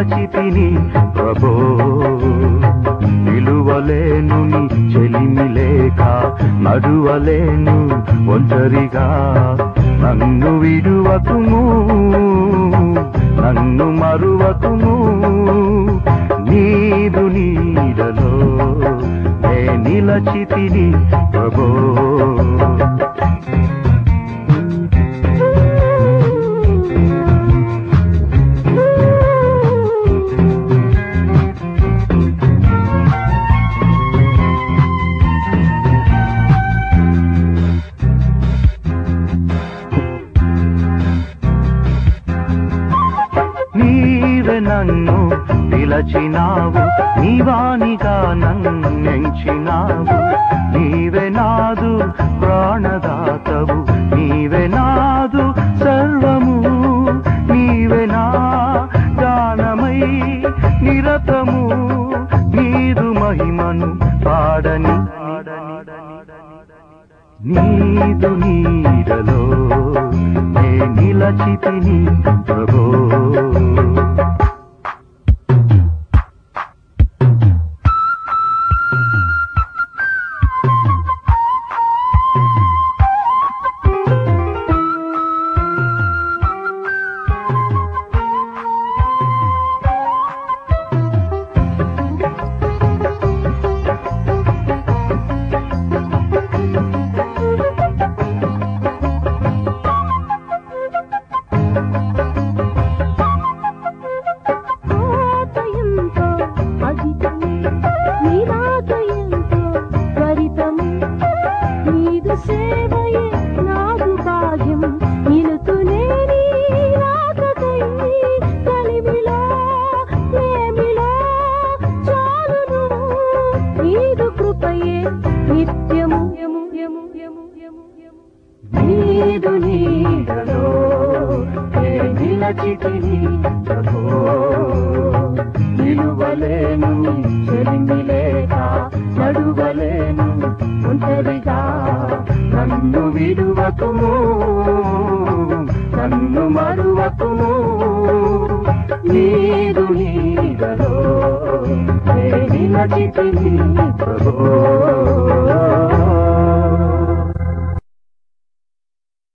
నిలచితిని ప్రభో నిలువలేను నీ చెలిమి లేక నడువలేను ఒంటరిగా నన్ను విడువకుము నన్ను మరువకుము నీదు నీడలో నే నిలచితిని ప్రభో నీవే నన్ను పిలచినావు నీవానిగా నన్నెంచినావు నీవే నాదు ప్రాణదాతవు నీవే నాదు సర్వము నీవే నా గానమై నిరతము నీదు మహిమను పాడని నీదు నీడలో నే నిలచితిని ప్రభో ఆతయంతో అధికము నీరాతయంతో త్వరితము నీదు సేవయే నాకు భాగ్యం నిలుతునే నీ రాకకై కలిమిలో ప్రేమిలో చాలును నీదు కృపయే నిత్యము యము యము యము యము యము నీదు నీడలో నే నిలచితిని ప్రభో నిలువలేను చెలిమి లేక నడువలేను ఒంటరిగా నన్ను విడువకుము నన్ను మరువకుము నీదు నీడలో నే నిలచితిని ప్రభో